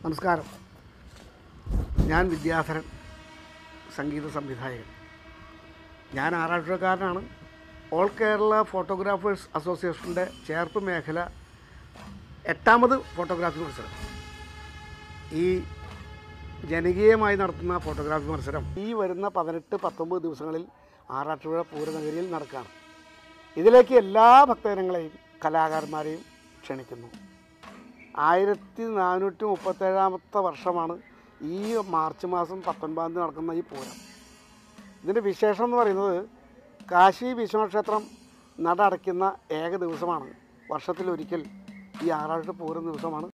നമസ്കാരം ഞാൻ വിദ്യാധരൻ സംഗീത സംവിധായകൻ ഞാൻ ആറാട്ടുകാരനാണ് ഓൾ കേരള ഫോട്ടോഗ്രാഫേഴ്സ് അസോസിയേഷൻ്റെ ചേർപ്പ് മേഖല എട്ടാമത് ഫോട്ടോഗ്രാഫി മത്സരം ഈ ജനകീയമായി നടത്തുന്ന ഫോട്ടോഗ്രാഫി മത്സരം ഈ വരുന്ന പതിനെട്ട് പത്തൊമ്പത് ദിവസങ്ങളിൽ ആറാട്ടുപുഴ പൂരനഗരിയിൽ നടക്കുകയാണ് ഇതിലേക്ക് എല്ലാ ഭക്തജനങ്ങളെയും കലാകാരന്മാരെയും ക്ഷണിക്കുന്നു ആയിരത്തി നാനൂറ്റി മുപ്പത്തേഴാമത്തെ വർഷമാണ് ഈ മാർച്ച് മാസം പത്തൊൻപതാം തീയതി നടക്കുന്ന ഈ പൂരം ഇതിൻ്റെ വിശേഷം എന്ന് പറയുന്നത് കാശി വിശ്വനാഥ ക്ഷേത്രം നട അടയ്ക്കുന്ന ഏക ദിവസമാണ് വർഷത്തിലൊരിക്കൽ ഈ ആറാട്ട് പൂരം ദിവസമാണ്